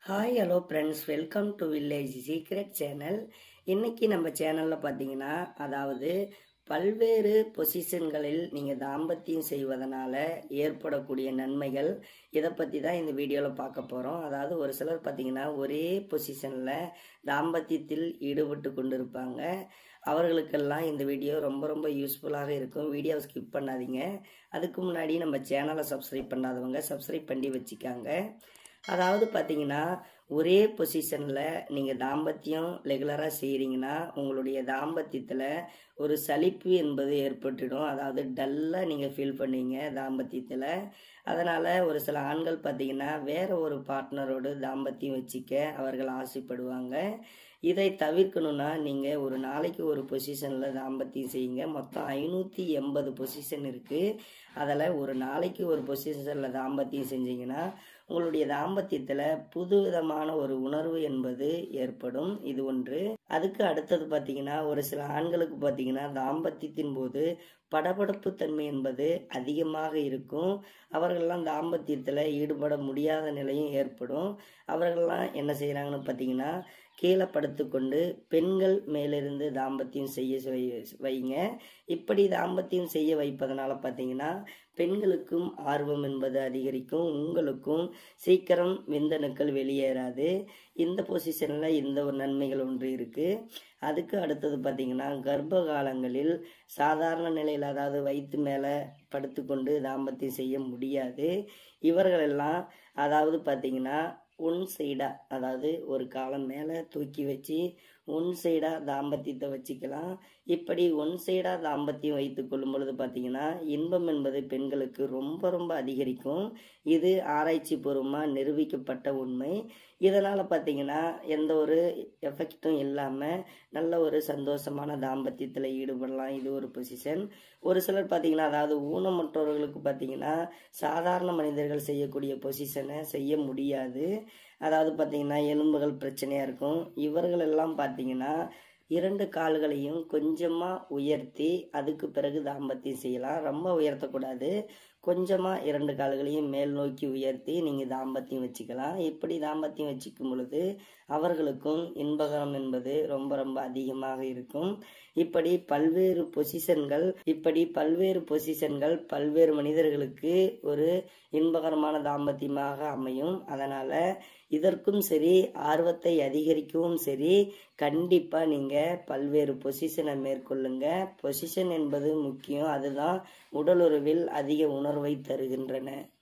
hi hello friends welcome to village secret channel இன்னைக்கு நம்ம சேனலில் பார்த்தீங்கன்னா அதாவது பல்வேறு பொசிஷன்களில் நீங்கள் தாம்பத்தியம் செய்வதனால ஏற்படக்கூடிய நன்மைகள் இதை பற்றி தான் இந்த வீடியோவில் பார்க்க போகிறோம் அதாவது ஒரு சிலர் பார்த்தீங்கன்னா ஒரே பொசிஷனில் தாம்பத்தியத்தில் ஈடுபட்டு கொண்டிருப்பாங்க அவர்களுக்கெல்லாம் இந்த வீடியோ ரொம்ப ரொம்ப யூஸ்ஃபுல்லாக இருக்கும் வீடியோவை ஸ்கிப் பண்ணாதீங்க அதுக்கு முன்னாடி நம்ம சேனலை சப்ஸ்கிரைப் பண்ணாதவங்க சப்ஸ்கிரைப் பண்ணி வச்சுக்காங்க அதாவது பார்த்தீங்கன்னா ஒரே பொசிஷனில் நீங்கள் தாம்பத்தியம் ரெகுலராக செய்கிறீங்கன்னா உங்களுடைய தாம்பத்தியத்தில் ஒரு சலிப்பு என்பது ஏற்பட்டுடும் அதாவது டல்லாக நீங்கள் ஃபீல் பண்ணுவீங்க தாம்பத்தியத்தில் அதனால் ஒரு சில ஆண்கள் பார்த்தீங்கன்னா வேற ஒரு பார்ட்னரோடு தாம்பத்தியம் வச்சுக்க அவர்கள் ஆசைப்படுவாங்க இதை தவிர்க்கணும்னா நீங்கள் ஒரு நாளைக்கு ஒரு பொசிஷனில் தாம்பத்தியம் செய்யுங்க மொத்தம் ஐநூற்றி எண்பது பொசிஷன் இருக்குது அதில் ஒரு நாளைக்கு ஒரு பொசிஷனில் தாம்பத்தியம் செஞ்சீங்கன்னா உங்களுடைய தாம்பத்தியத்தில் புது விதமான ஒரு உணர்வு என்பது ஏற்படும் இது ஒன்று அதுக்கு அடுத்தது பார்த்தீங்கன்னா ஒரு சில ஆண்களுக்கு பார்த்தீங்கன்னா தாம்பத்தியத்தின் போது படபடப்பு தன்மை என்பது அதிகமாக இருக்கும் அவர்கள்லாம் தாம்பத்தியத்தில் ஈடுபட முடியாத நிலையும் ஏற்படும் அவர்கள்லாம் என்ன செய்கிறாங்கன்னு பார்த்தீங்கன்னா கீழே படுத்துக்கொண்டு பெண்கள் மேலிருந்து தாம்பத்தியம் செய்ய வைங்க இப்படி தாம்பத்தியம் செய்ய வைப்பதனால பார்த்தீங்கன்னா பெண்களுக்கும் ஆர்வம் என்பது அதிகரிக்கும் உங்களுக்கும் சீக்கிரம் விந்தணுக்கள் வெளியேறாது இந்த பொசிஷனில் இந்த ஒரு நன்மைகள் ஒன்று இருக்குது அதுக்கு அடுத்தது பார்த்தீங்கன்னா கர்ப்ப காலங்களில் சாதாரண நிலையில் அதாவது வயிற்று மேலே படுத்துக்கொண்டு தாம்பத்தியம் செய்ய முடியாது இவர்களெல்லாம் அதாவது பார்த்தீங்கன்னா ஒன் சைடாக அதாவது ஒரு காலம் மேலே தூக்கி வச்சு ஒன் சைடாக தாம்பத்தியத்தை வச்சுக்கலாம் இப்படி ஒன் சைடாக தாம்பத்தியம் வைத்து கொள்ளும் பொழுது பார்த்தீங்கன்னா இன்பம் என்பது பெண்களுக்கு ரொம்ப ரொம்ப அதிகரிக்கும் இது ஆராய்ச்சி பூர்வமாக நிரூபிக்கப்பட்ட உண்மை இதனால் பார்த்தீங்கன்னா எந்த ஒரு எஃபெக்டும் இல்லாமல் நல்ல ஒரு சந்தோஷமான தாம்பத்தியத்தில் ஈடுபடலாம் இது ஒரு பொசிஷன் ஒரு சிலர் பார்த்தீங்கன்னா அதாவது ஊனமற்றவர்களுக்கு பார்த்தீங்கன்னா சாதாரண மனிதர்கள் செய்யக்கூடிய பொசிஷனை செய்ய முடியாது அதாவது பார்த்தீங்கன்னா எலும்புகள் பிரச்சனையாக இருக்கும் இவர்கள் எல்லாம் பார்த்தீங்கன்னா இரண்டு கால்களையும் கொஞ்சமாக உயர்த்தி அதுக்கு பிறகு தாம்பத்தியம் செய்யலாம் ரொம்ப உயர்த்தக்கூடாது கொஞ்சமாக இரண்டு கால்களையும் மேல் நோக்கி உயர்த்தி நீங்கள் தாம்பத்தியம் வச்சுக்கலாம் இப்படி தாம்பத்தியம் வச்சுக்கும் பொழுது அவர்களுக்கும் இன்பகரம் என்பது ரொம்ப ரொம்ப அதிகமாக இருக்கும் இப்படி பல்வேறு பொசிஷன்கள் இப்படி பல்வேறு பொசிஷன்கள் பல்வேறு மனிதர்களுக்கு ஒரு இன்பகரமான தாம்பத்தியமாக அமையும் அதனால் இதற்கும் சரி ஆர்வத்தை அதிகரிக்கவும் சரி கண்டிப்பாக நீங்கள் பல்வேறு பொசிஷனை மேற்கொள்ளுங்க பொசிஷன் என்பது முக்கியம் அதுதான் உடலுறவில் அதிக உணர்வை தருகின்றன